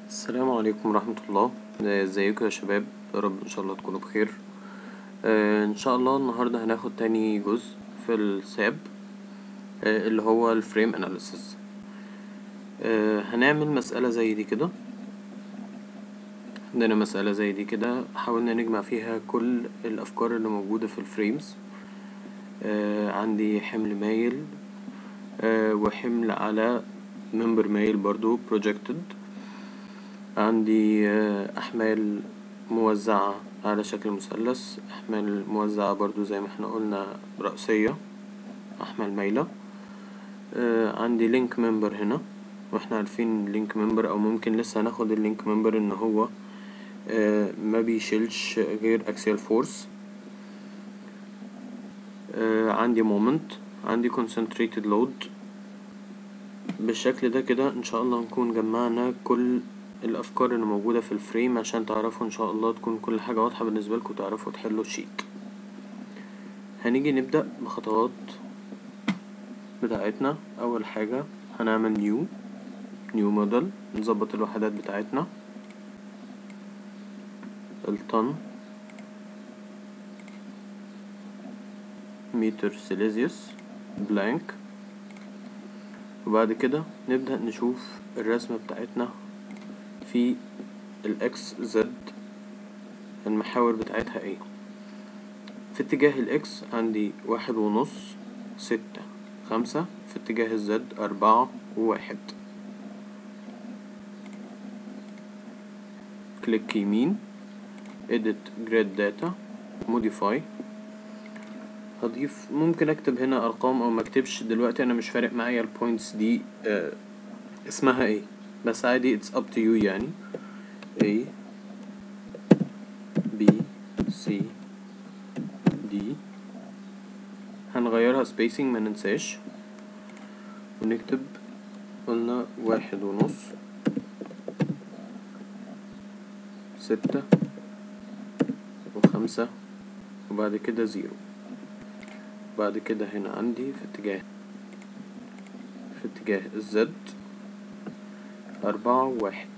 السلام عليكم ورحمة الله ازيكم يا شباب يا رب ان شاء الله تكونوا بخير آه، ان شاء الله النهاردة هناخد تاني جزء في الساب آه، اللي هو الفريم اناليسيس هنعمل مسألة زي دي كده عندنا مسألة زي دي كده حاولنا نجمع فيها كل الأفكار اللي موجودة في الفريمز آه، عندي حمل مايل آه، وحمل على ممبر مايل برضو projected عندي آه، أحمال موزعة على شكل مثلث أحمال موزعة برضو زي ما احنا قلنا رأسية أحمال مايلة آه، عندي لينك ممبر هنا واحنا عارفين اللينك ممبر أو ممكن لسه هناخد اللينك ممبر إن هو آه، ما بيشيلش غير axial force آه، عندي moment عندي concentrated load بالشكل ده كده ان شاء الله نكون جمعنا كل الافكار اللي موجودة في الفريم عشان تعرفوا ان شاء الله تكون كل حاجة واضحة بالنسبة لكم تعرفوا تحلوا الشيت هنيجي نبدأ بخطوات بتاعتنا اول حاجة هنعمل نيو نيو موديل نظبط الوحدات بتاعتنا الطن متر سيليزيوس بلانك وبعد كده نبدأ نشوف الرسمة بتاعتنا في الاكس زد المحاور بتاعتها ايه في اتجاه الاكس عندي واحد ونص ستة خمسة في اتجاه الزد أربعة وواحد كليك يمين edit grid data modify هضيف ممكن اكتب هنا ارقام او ما اكتبش دلوقتي انا مش فارق معايا البوينتس دي آه اسمها ايه بس عادي it's up to you يعني A B C D هنغيرها spacing ما ننساش ونكتب قلنا واحد ونص ستة وخمسة وبعد كده زيرو بعد كده هنا عندي في اتجاه في اتجاه الزد أربعة وواحد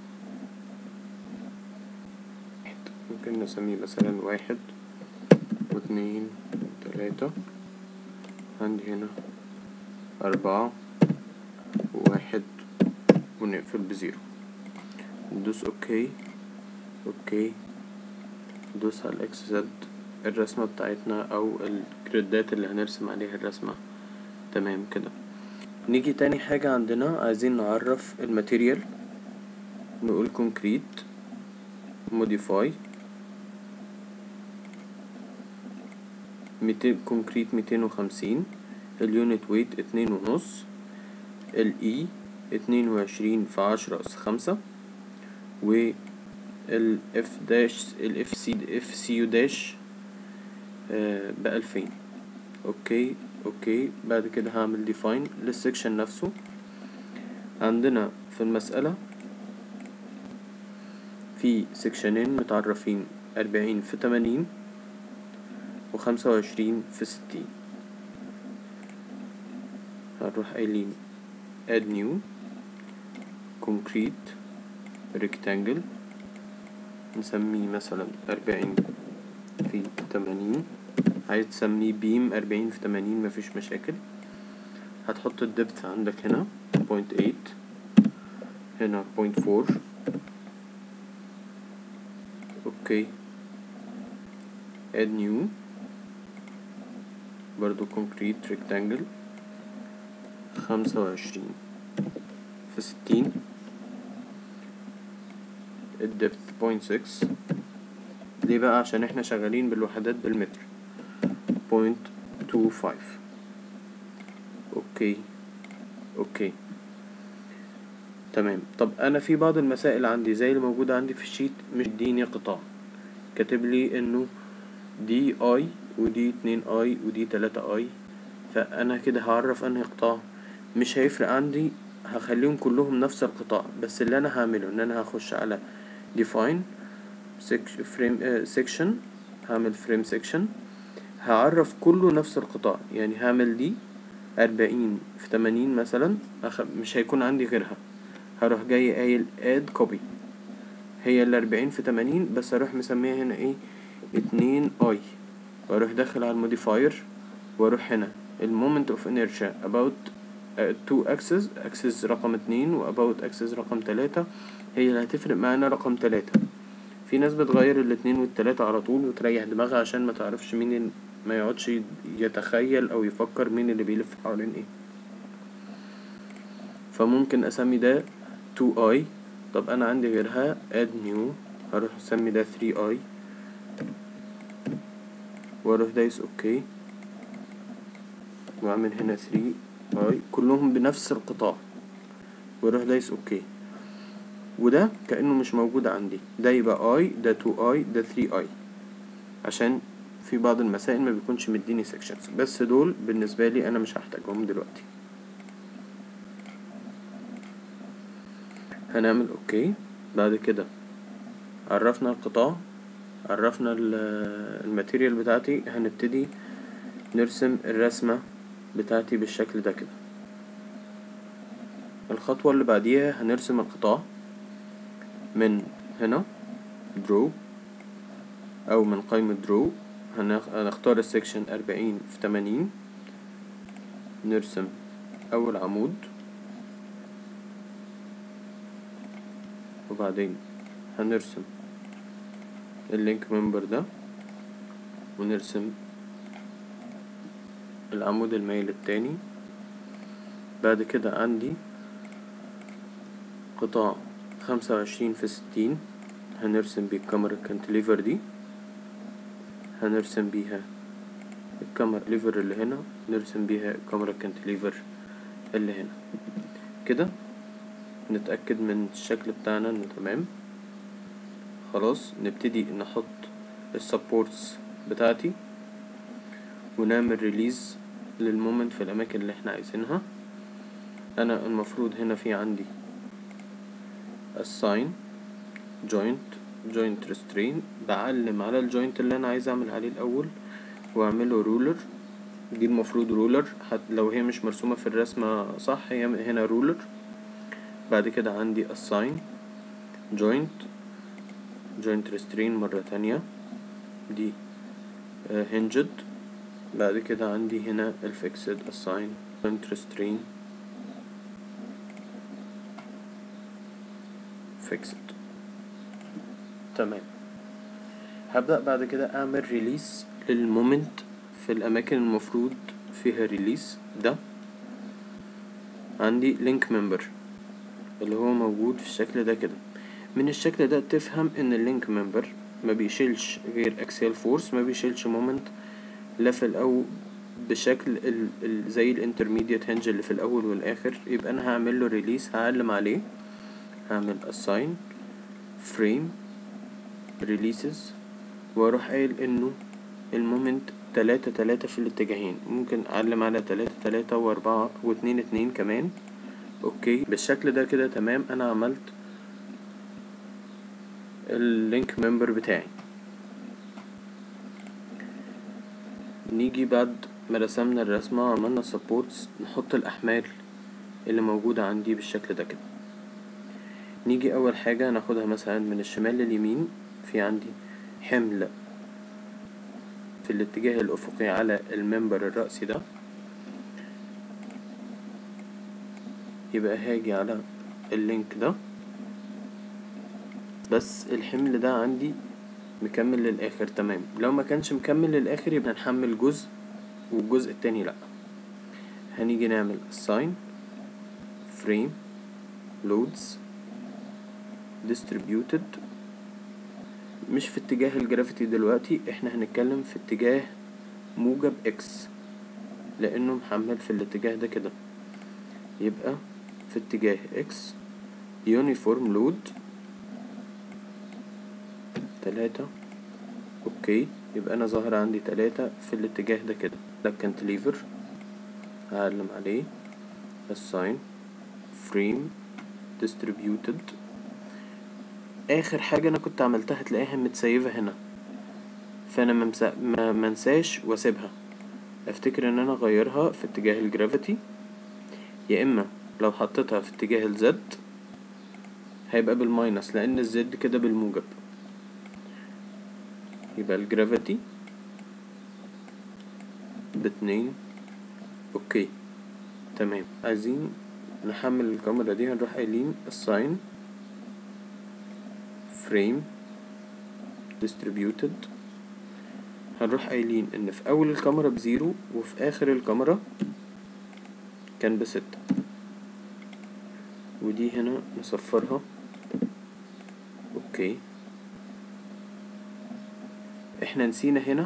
ممكن نسميه مثلا واحد واتنين وتلاتة عندي هنا أربعة وواحد ونقفل بزيرو ندوس اوكي اوكي ندوس على الاكس زد الرسمة بتاعتنا او الجريدات اللي هنرسم عليها الرسمة تمام كده نيجي تاني حاجة عندنا عايزين نعرف الماتيريال نقول كونكريت موديفاي ميتين كونكريت ميتين وخمسين اليونت ويت اتنين ونص الاي اتنين وعشرين في عشرة اس خمسة و الاف داش الاف سي اف سي يو داش بألفين اوكي اوكي بعد كده هعمل ديفاين للسكشن نفسه عندنا في المسألة في سكشنين متعرفين أربعين في تمانين وخمسة وعشرين في ستين هنروح قايلين add new concrete rectangle نسميه مثلا أربعين في تمانين عايز تسميه بيم أربعين في تمانين مفيش مشاكل هتحط الدبث عندك هنا بوينت ايت هنا بوينت فور اوكي add new برضو concrete rectangle خمسة وعشرين في ستين الدبث بوينت سكس ليه بقى عشان احنا شغالين بالوحدات بالمتر بوينت تو فايف اوكي اوكي تمام طب انا في بعض المسائل عندي زي اللي موجودة عندي في الشيت مش ديني قطاع كاتب لي انه دي اي ودي اتنين اي ودي تلاتة اي فانا كده هعرف انهي قطاع مش هيفرق عندي هخليهم كلهم نفس القطاع بس اللي انا هعمله ان انا هخش على define frame section هعمل frame section هعرف كله نفس القطاع يعني هعمل دي أربعين في تمانين مثلا مش هيكون عندي غيرها هروح جاي قايل اد كوبي هي الأربعين في تمانين بس هروح مسميها هنا ايه اتنين اي واروح داخل على الموديفاير واروح هنا المومنت اوف inertia about تو اكسس اكسس رقم اتنين و about اكسس رقم تلاتة هي اللي هتفرق معانا رقم تلاتة في ناس بتغير الاتنين والتلاتة على طول وتريح دماغها عشان ما تعرفش مين ال... ما يقعدش يتخيل او يفكر مين اللي بيلف حوالين ايه فممكن اسمي ده 2 اي طب انا عندي غيرها add new هروح اسمي ده 3 اي واروح دايس اوكي واعمل هنا 3 اي كلهم بنفس القطاع واروح دايس اوكي وده كأنه مش موجود عندي ده يبقى اي ده 2 اي ده 3 اي عشان في بعض المسائل ما بيكونش مديني sections بس دول بالنسبة لي انا مش هحتاجهم دلوقتي هنعمل اوكي بعد كده عرفنا القطاع عرفنا الماتيريال بتاعتي هنبتدي نرسم الرسمة بتاعتي بالشكل ده كده الخطوة اللي بعديها هنرسم القطاع من هنا draw أو من قائمة draw هنختار السكشن أربعين في تمانين نرسم أول عمود وبعدين هنرسم اللينك ممبر ده ونرسم العمود المايل التاني بعد كده عندي قطاع خمسة وعشرين في ستين هنرسم بيه الكاميرا كانتليفر دي هنرسم بيها الكاميرا ليفر اللي هنا نرسم بيها الكاميرا كانتليفر اللي هنا كده نتأكد من الشكل بتاعنا انه تمام خلاص نبتدي نحط السبورتس بتاعتي ونعمل ريليز للمومنت في الأماكن اللي احنا عايزينها أنا المفروض هنا في عندي assign joint joint restrain بعلم على الجوينت اللي أنا عايز أعمل عليه الأول وأعمله رولر دي المفروض رولر حتى لو هي مش مرسومة في الرسمة صح هي هنا رولر بعد كده عندي assign joint joint restrain مرة تانية دي uh, hinged بعد كده عندي هنا الفيكسد assign joint restrain fixed تمام هبدأ بعد كده أعمل ريليس للمومنت في الأماكن المفروض فيها ريليس ده عندي لينك ممبر اللي هو موجود في الشكل ده كده من الشكل ده تفهم ان اللينك ممبر ما بيشيلش غير اكسيال فورس ما بيشيلش مومنت لا في الاول بشكل ال ال زي الانترميديت هنج اللي في الاول والاخر يبقى انا هعمل له ريليس هعلم عليه هعمل assign frame releases واروح قايل انه المومنت تلاتة تلاتة في الاتجاهين ممكن اعلم على تلاتة تلاتة واربعة واتنين اتنين كمان اوكي بالشكل ده كده تمام انا عملت اللينك ممبر بتاعي نيجي بعد ما رسمنا الرسمة وعملنا سبورتس نحط الأحمال اللي موجودة عندي بالشكل ده كده نيجي أول حاجة ناخدها مثلا من الشمال لليمين في عندي حمل في الاتجاه الأفقي على المنبر الرأسي ده يبقى هاجي على اللينك ده بس الحمل ده عندي مكمل للآخر تمام لو ما كانش مكمل للآخر يبقى هنحمل جزء والجزء التاني لأ هنيجي نعمل assign frame loads distributed مش في اتجاه الجرافيتي دلوقتي احنا هنتكلم في اتجاه موجب اكس لانه محمل في الاتجاه ده كده يبقى في اتجاه اكس يونيفورم لود تلاتة اوكي يبقى انا ظاهر عندي تلاتة في الاتجاه ده كده ده كانتليفر هعلم عليه assign frame distributed اخر حاجة انا كنت عملتها هتلاقيها متسيفة هنا فانا ممسا... ما منساش واسيبها افتكر ان انا اغيرها في اتجاه الجرافيتي يا اما لو حطيتها في اتجاه الزد هيبقى بالماينس لان الزد كده بالموجب يبقى الجرافيتي باتنين اوكي تمام عايزين نحمل الكاميرا دي هنروح قايلين الساين فريم distributed هنروح قايلين ان في اول الكاميرا بزيرو وفي اخر الكاميرا كان بستة ودي هنا نصفرها اوكي احنا نسينا هنا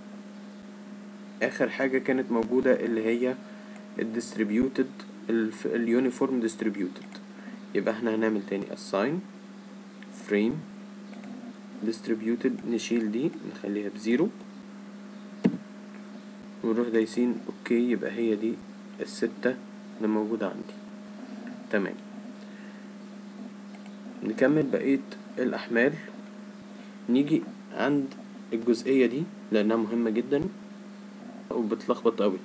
اخر حاجة كانت موجودة اللي هي الديستريبيوتد اليونيفورم ديستريبيوتد يبقى احنا هنعمل تاني assign frame distributed نشيل دي نخليها بزيرو ونروح دايسين اوكي يبقى هي دي الستة اللي موجودة عندي تمام نكمل بقية الأحمال نيجي عند الجزئية دي لأنها مهمة جدا وبتلخبط أوي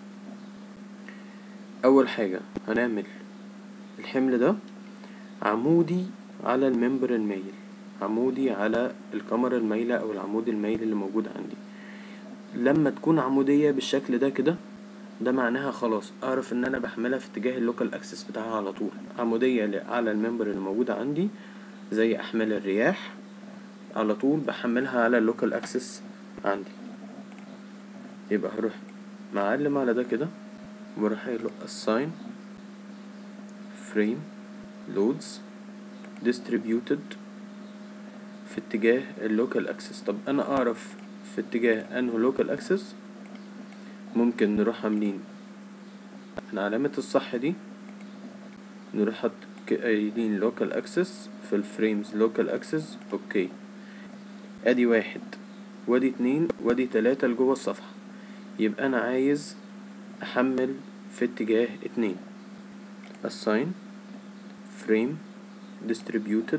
أول حاجة هنعمل الحمل ده عمودي على الممبر المايل عمودي على الكاميرا المايلة أو العمود المايل اللي موجود عندي لما تكون عمودية بالشكل ده كده ده معناها خلاص اعرف ان انا بحملها في اتجاه اللوكال اكسس بتاعها على طول عمودية على الممبر اللي موجودة عندي زي احمال الرياح على طول بحملها على اللوكال اكسس عندي يبقى هروح معلم على ده كده وراح له assign frame loads distributed في اتجاه اللوكال اكسس طب انا اعرف في اتجاه انه لوكال اكسس ممكن نروح عاملين احنا علامة الصح دي نروح حط قايلين لوكال اكسس في الفريمز لوكال اكسس اوكي ادي واحد وادي اتنين وادي تلاتة لجوه الصفحة يبقى انا عايز احمل في اتجاه اتنين assign frame distributed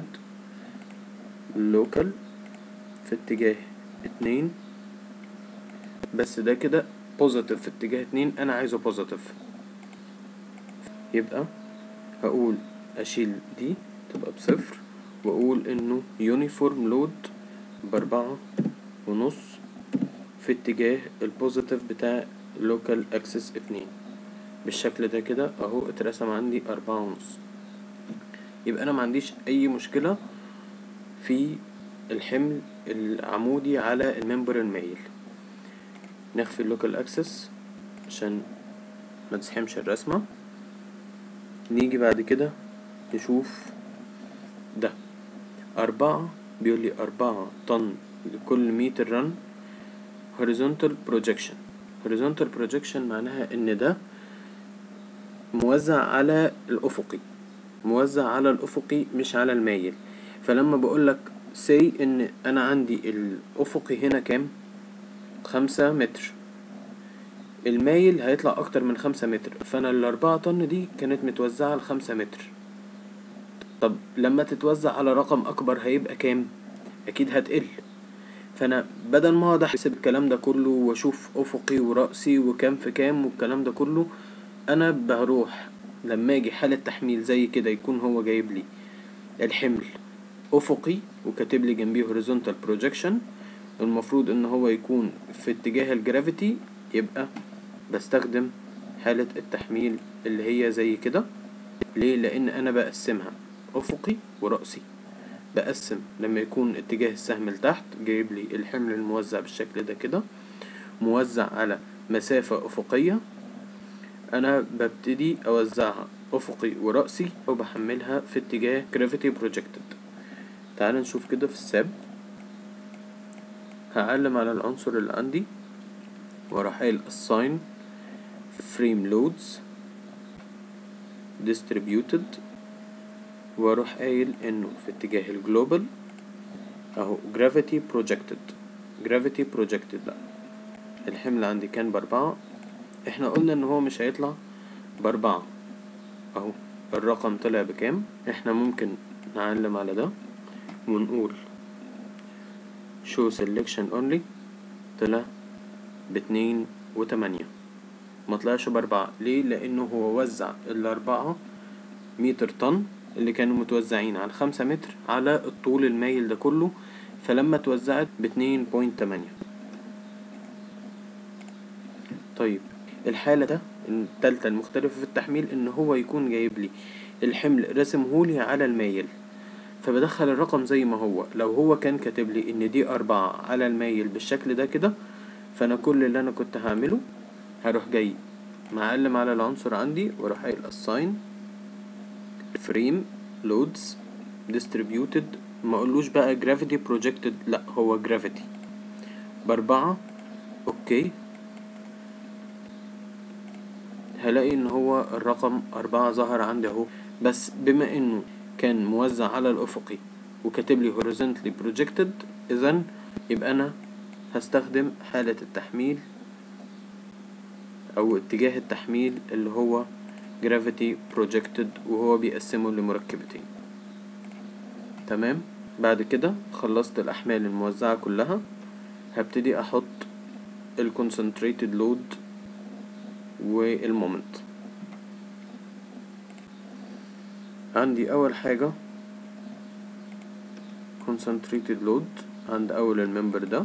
local في اتجاه اتنين بس ده كده بوزيتيف في اتجاه اتنين انا عايزه بوزيتيف يبقى هقول اشيل دي تبقى بصفر واقول انه يونيفورم لود باربعة ونص في اتجاه البوزيتيف بتاع لوكال اكسس اتنين بالشكل ده كده اهو اترسم عندي اربعة ونص يبقى انا ما عنديش اي مشكلة في الحمل العمودي على الممبر المايل نخفي اللوكال اكسس عشان ما تزحمش الرسمة نيجي بعد كده نشوف ده أربعة بيقول لي أربعة طن لكل متر رن horizontal projection horizontal projection معناها إن ده موزع على الأفقي موزع على الأفقي مش على المايل فلما بقولك سي إن أنا عندي الأفقي هنا كام خمسة متر المايل هيطلع أكتر من خمسة متر فأنا الأربعة طن دي كانت متوزعة لخمسة متر طب لما تتوزع على رقم أكبر هيبقى كام؟ أكيد هتقل فأنا بدل ما أقعد أحسب الكلام ده كله وأشوف أفقي ورأسي وكام في كام والكلام ده كله أنا بروح لما أجي حالة تحميل زي كده يكون هو جايب لي الحمل أفقي وكاتب لي جنبيه horizontal projection المفروض ان هو يكون في اتجاه الجرافيتي يبقى بستخدم حالة التحميل اللي هي زي كده ليه لان انا بقسمها افقي ورأسي بقسم لما يكون اتجاه السهم لتحت جايب لي الحمل الموزع بالشكل ده كده موزع على مسافة افقية انا ببتدي اوزعها افقي ورأسي وبحملها في اتجاه gravity projected تعال نشوف كده في الساب هعلم على العنصر اللي عندي واروح قايل assign frame loads distributed واروح قايل انه في اتجاه الجلوبال اهو gravity projected gravity projected لا الحمل عندي كان باربعة احنا قلنا ان هو مش هيطلع باربعة اهو الرقم طلع بكام احنا ممكن نعلم على ده ونقول show selection only طلع باتنين وتمانية مطلعش بأربعة ليه لأنه هو وزع الأربعة متر طن اللي كانوا متوزعين على خمسة متر على الطول المايل ده كله فلما اتوزعت باتنين بوينت تمانية طيب الحالة ده التالتة المختلفة في التحميل ان هو يكون جايب لي الحمل رسمهولي على المايل فبدخل الرقم زي ما هو لو هو كان كاتب لي ان دي أربعة على المايل بالشكل ده كده فانا كل اللي انا كنت هعمله هروح جاي معلم على العنصر عندي واروح قايل assign frame loads distributed ما اقولوش بقى gravity projected لا هو gravity باربعة اوكي هلاقي ان هو الرقم أربعة ظهر عندي اهو بس بما انه كان موزع على الافقي وكاتب لي horizontally projected اذا يبقى انا هستخدم حالة التحميل او اتجاه التحميل اللي هو gravity projected وهو بيقسمه لمركبتين تمام بعد كده خلصت الاحمال الموزعة كلها هبتدي احط ال concentrated load والمومنت عندي اول حاجة concentrated load عند اول الممبر ده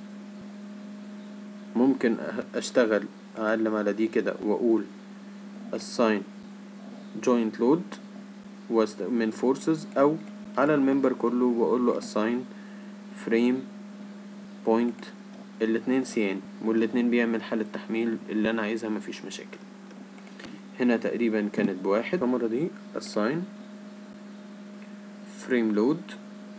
ممكن اشتغل اعلم على دي كده واقول assign joint load من forces او على الممبر كله واقول له assign frame point الاتنين سيان والاتنين بيعمل حالة تحميل اللي انا عايزها مفيش مشاكل هنا تقريبا كانت بواحد المرة دي assign frame load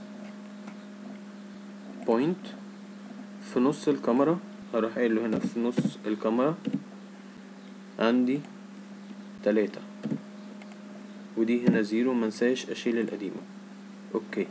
point في نص الكاميرا هروح قايل له هنا في نص الكاميرا عندي تلاتة ودي هنا زيرو منساش اشيل القديمة اوكي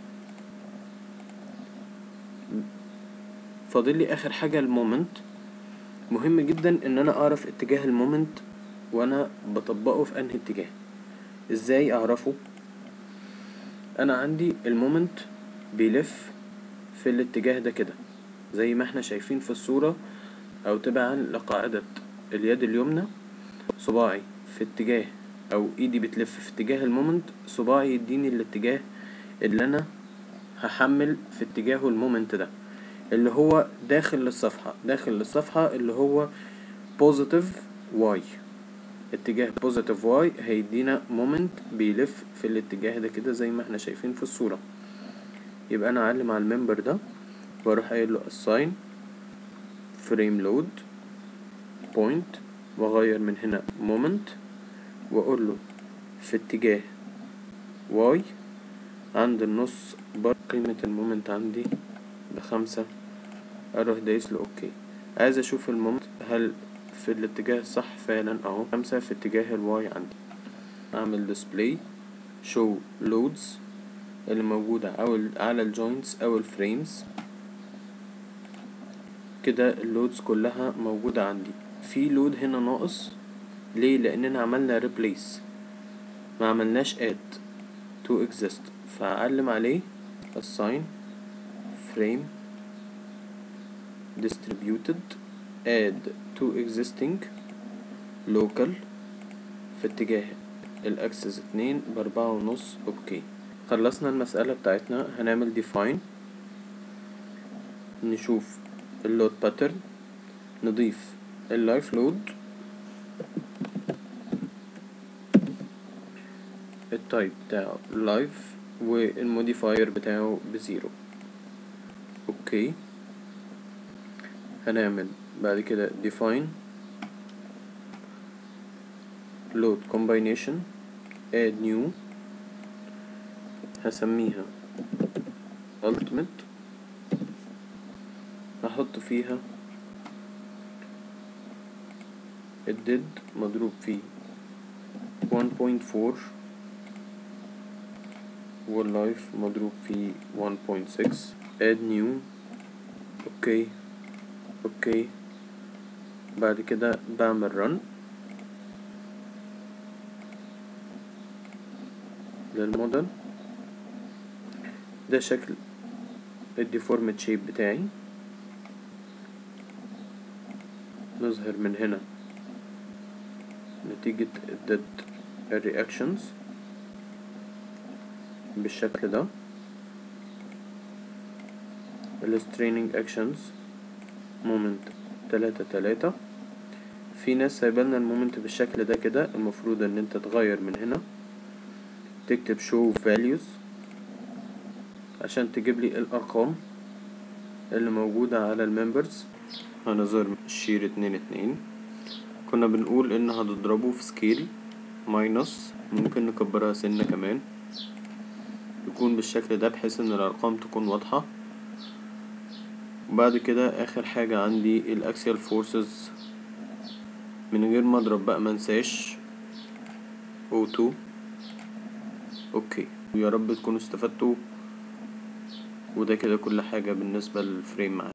فاضل لي اخر حاجة المومنت مهم جدا ان انا اعرف اتجاه المومنت وانا بطبقه في انهي اتجاه ازاي اعرفه انا عندي المومنت بيلف في الاتجاه ده كده زي ما احنا شايفين في الصورة او تبعا لقاعدة اليد اليمنى صباعي في اتجاه او ايدي بتلف في اتجاه المومنت صباعي يديني الاتجاه اللي انا هحمل في اتجاهه المومنت ده اللي هو داخل للصفحة داخل للصفحة اللي هو بوزيتيف واي اتجاه بوزيتيف واي هيدينا مومنت بيلف في الاتجاه ده كده زي ما احنا شايفين في الصورة يبقى انا اعلم على الممبر ده واروح قايل له assign frame load point واغير من هنا moment واقول له في اتجاه y عند النص بر قيمة المومنت عندي بخمسة اروح دايس له اوكي عايز اشوف المومنت هل في الاتجاه الصح فعلا اهو خمسة في اتجاه الواي عندي اعمل display show loads اللي موجودة أو على الجوينتس أو الفريمز كده اللودز كلها موجودة عندي في لود هنا ناقص ليه لأننا عملنا replace ما عملناش add to exist فأعلم عليه assign frame distributed add to existing local في اتجاه الاكسس اتنين باربعة ونص اوكي خلصنا المسألة بتاعتنا هنعمل define نشوف اللود باترن نضيف اللايف لود التايب بتاعه لايف والموديفاير بتاعه بزيرو اوكي هنعمل بعد كده define load combination add new هسميها ultimate هحط فيها الديد مضروب في 1.4 واللايف مضروب في 1.6 add new اوكي اوكي بعد كده بعمل run للموديل ده شكل الديفورمت شيب بتاعي نظهر من هنا نتيجة الديد الرياكشنز بالشكل ده الستريننج اكشنز مومنت تلاتة تلاتة في ناس سايبالنا المومنت بالشكل ده كده المفروض ان انت تغير من هنا تكتب show values عشان تجيب لي الارقام اللي موجودة على الممبرز هنظهر شير اتنين اتنين كنا بنقول ان هتضربه في سكيل ماينس ممكن نكبرها سنة كمان يكون بالشكل ده بحيث ان الارقام تكون واضحة وبعد كده اخر حاجة عندي الاكسيال فورسز من غير ما اضرب بقى منساش O2 اوكي ويا رب تكونوا استفدتوا وده كده كل حاجة بالنسبة للفريم معايا